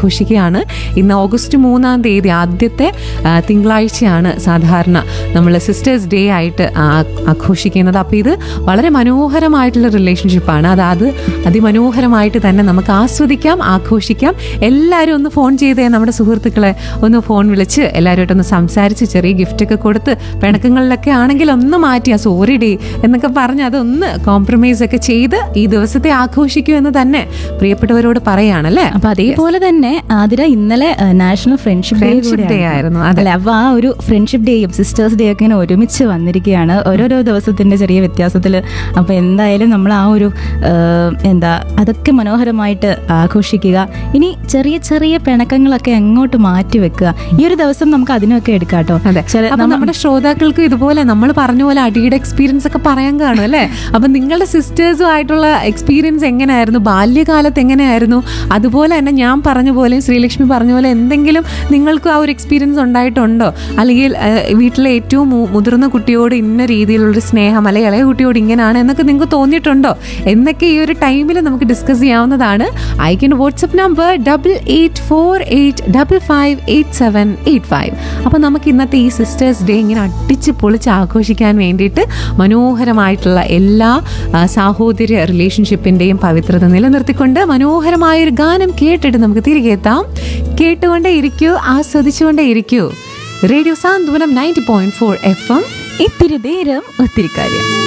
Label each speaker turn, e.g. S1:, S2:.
S1: ആഘോഷിക്കുകയാണ് ഇന്ന് ഓഗസ്റ്റ് മൂന്നാം തീയതി ആദ്യത്തെ ആ, തിങ്കളാഴ്ചയാണ് സാധാരണ നമ്മൾ സിസ്റ്റേഴ്സ് ഡേ ആയിട്ട് ആ- ആഘോഷിക്കുന്നത് അപ്പോൾ ഇത് വളരെ മനോഹരമായിട്ടുള്ള റിലേഷൻഷിപ്പാണ് അത് അത് അതിമനോഹരമായിട്ട് തന്നെ നമുക്ക് ആസ്വദിക്കാം ആഘോഷിക്കാം എല്ലാവരും ഒന്ന് ഫോൺ ചെയ്തേ നമ്മുടെ സുഹൃത്തുക്കളെ ഒന്ന് ഫോൺ വിളിച്ച് എല്ലാവരുമായിട്ടൊന്ന് സംസാരിച്ച് ചെറിയ ഗിഫ്റ്റൊക്കെ കൊടുത്ത് പിണക്കങ്ങളിലൊക്കെ ആണെങ്കിൽ ഒന്ന് മാറ്റിയാ സോറി ഡേ എന്നൊക്കെ പറഞ്ഞ് അതൊന്ന് കോംപ്രമൈസ് ഒക്കെ ചെയ്ത് ഈ ദിവസത്തെ ആഘോഷിക്കൂ എന്ന് തന്നെ പ്രിയപ്പെട്ടവരോട് പറയാണല്ലേ
S2: അപ്പൊ അതേപോലെ തന്നെ ആതിര ഇന്നലെ national friendship day
S1: Friendship day ആയിരുന്നു, അതെ.
S2: അല്ലെ അപ്പൊ ആ ഒരു ഫ്രണ്ട്ഷിപ്പ് ഡേയും സിസ്റ്റേഴ്സ് ഡേ ഒക്കെ ഇങ്ങനെ ഒരുമിച്ച് വന്നിരിക്കുകയാണ് ഓരോരോ ദിവസത്തിന്റെ ചെറിയ വ്യത്യാസത്തിൽ അപ്പൊ എന്തായാലും നമ്മൾ ആ ഒരു ആ, എന്താ അതൊക്കെ മനോഹരമായിട്ട് ആഘോഷിക്കുക ഇനി ചെറിയ ചെറിയ പിണക്കങ്ങളൊക്കെ എങ്ങോട്ട് മാറ്റി വെക്കുക ഈ ഒരു ദിവസം നമുക്ക് അതിനൊക്കെ എടുക്കാം കേട്ടോ
S1: അതെ
S2: ചില-
S1: അപ്പൊ നമ്മുടെ ശ്രോതാക്കൾക്ക് ഇതുപോലെ നമ്മൾ പറഞ്ഞ പോലെ അടിയുടെ എക്സ്പീരിയൻസ് ഒക്കെ പറയാൻ കാണും അല്ലേ അപ്പൊ നിങ്ങളുടെ സിസ്റ്റേഴ്സും ആയിട്ടുള്ള എക്സ്പീരിയൻസ് എങ്ങനെയായിരുന്നു ബാല്യകാലത്ത് എങ്ങനെയായിരുന്നു അതുപോലെ തന്നെ ഞാൻ പറഞ്ഞ പോലെ ശ്രീലക്ഷ്മി പറഞ്ഞ പോലെ എന്തെങ്കിലും നിങ്ങൾക്ക് ആ ഒരു എക്സ്പീരിയൻസ് ഉണ്ടായിട്ടുണ്ടോ അല്ലെങ്കിൽ ആ, വീട്ടിലെ ഏറ്റവും മു- മുതിർന്ന കുട്ടിയോട് ഇന്ന രീതിയിലുള്ളൊരു സ്നേഹം അല്ലെങ്കിൽ ഇളയ കുട്ടിയോട് ഇങ്ങനെയാണ് എന്നൊക്കെ നിങ്ങൾക്ക് തോന്നിയിട്ടുണ്ടോ എന്നൊക്കെ ഈ ഒരു ടൈമിൽ നമുക്ക് ഡിസ്കസ് ചെയ്യാവുന്നതാണ് അയക്കേണ്ട WhatsApp number double eight four eight double five eight seven eight five അപ്പോൾ നമുക്ക് ഇന്നത്തെ ഈ സിസ്റ്റേഴ്സ് ഡേ ഇങ്ങനെ അടിച്ച് പൊളിച്ച് ആഘോഷിക്കാൻ വേണ്ടിയിട്ട് മനോഹരമായിട്ടുള്ള എല്ലാ ആ, സാഹോദര്യ റിലേഷൻഷിപ്പിൻ്റെയും പവിത്രത നിലനിർത്തിക്കൊണ്ട് മനോഹരമായൊരു ഗാനം കേട്ടിട്ട് നമുക്ക് തിരികെ എത്താം കേട്ടുകൊണ്ടേ ഇരിക്കൂ ആസ്വദിച്ചുകൊണ്ടേ ഇരിക്കൂ radio Santhwanam ninety point four F M
S2: ഇത്തിരി നേരം ഒത്തിരി കാര്യം